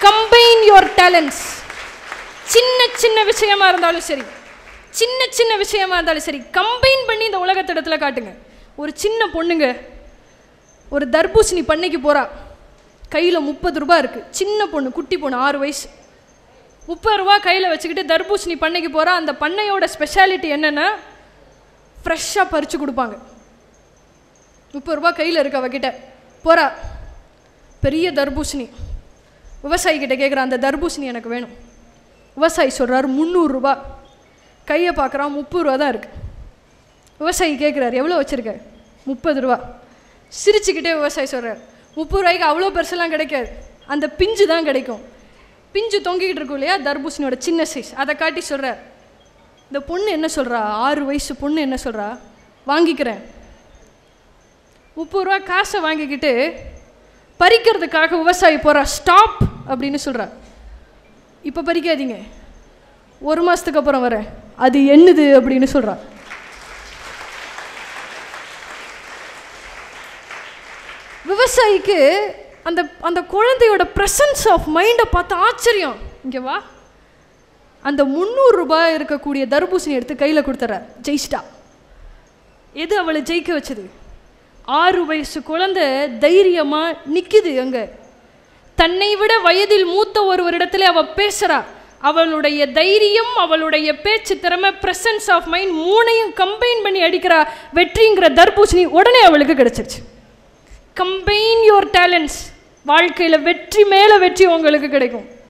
combine your talents சின்ன சின்ன விஷயமா இருந்தாலும் சரி சின்ன சின்ன விஷயமா இருந்தாலும் சரி கம்பைன் பண்ணி இந்த உலகத்திடத்துல காட்டுங்க ஒரு சின்ன பொண்ணுங்க ஒரு தர்பூசணி பண்ணைக்கு போறா கையில் முப்பது ரூபாய் இருக்குது சின்ன பொண்ணு குட்டி பொண்ணு ஆறு வயசு முப்பது ரூபா கையில் வச்சுக்கிட்டு தர்பூசணி பண்ணைக்கு போகிறா அந்த பண்ணையோட ஸ்பெஷாலிட்டி என்னென்னா ஃப்ரெஷ்ஷாக பறித்து கொடுப்பாங்க முப்பது ரூபா கையில் இருக்கு அவகிட்ட போகிறா பெரிய தர்பூசணி விவசாயி கிட்ட கேட்குறா அந்த தர்பூசணி எனக்கு வேணும் விவசாயி சொல்கிறாரு முந்நூறுரூபா கையை பார்க்குறான் முப்பது ரூபா தான் இருக்குது விவசாயி கேட்குறாரு எவ்வளோ வச்சுருக்க முப்பது ரூபா சிரிச்சுக்கிட்டே விவசாயி சொல்கிறார் முப்பது ரூபாய்க்கு அவ்வளோ பெருசெல்லாம் கிடைக்காது அந்த பிஞ்சு தான் கிடைக்கும் பிஞ்சு தொங்கிக்கிட்டு இருக்கும் இல்லையா தர்பூசணியோட சின்ன சைஸ் அதை காட்டி சொல்கிறார் இந்த பொண்ணு என்ன சொல்கிறா ஆறு வயசு பொண்ணு என்ன சொல்கிறா வாங்கிக்கிறேன் முப்பது ரூபா காசை வாங்கிக்கிட்டு பறிக்கிறதுக்காக விவசாயி போகிறா ஸ்டாப் அப்படின்னு சொல்கிறா இப்போ பறிக்காதீங்க ஒரு மாதத்துக்கு அப்புறம் வரேன் அது என்னது அப்படின்னு சொல்கிறா விவசாயிக்கு அந்த அந்த குழந்தையோட ப்ரெசன்ஸ் ஆஃப் மைண்டை பார்த்து ஆச்சரியம் இங்கே வா அந்த முந்நூறு ரூபாய் இருக்கக்கூடிய தர்பூசணி எடுத்து கையில் கொடுத்துறார் ஜெயிச்சிட்டா எது அவளை ஜெயிக்க வச்சது ஆறு வயசு குழந்தை தைரியமாக நிற்குது அங்கே தன்னை விட வயதில் மூத்த ஒருவரிடத்துல அவ பேசுறா அவளுடைய தைரியம் அவளுடைய பேச்சு திறமை பிரசன்ஸ் ஆஃப் மைண்ட் மூணையும் கம்பைன் பண்ணி அடிக்கிறா வெற்றிங்கிற தர்பூசணி உடனே அவளுக்கு கிடைச்சிருச்சு கம்பைன் யுவர் டேலண்ட்ஸ் வாழ்க்கையில் வெற்றி மேலே வெற்றி உங்களுக்கு கிடைக்கும்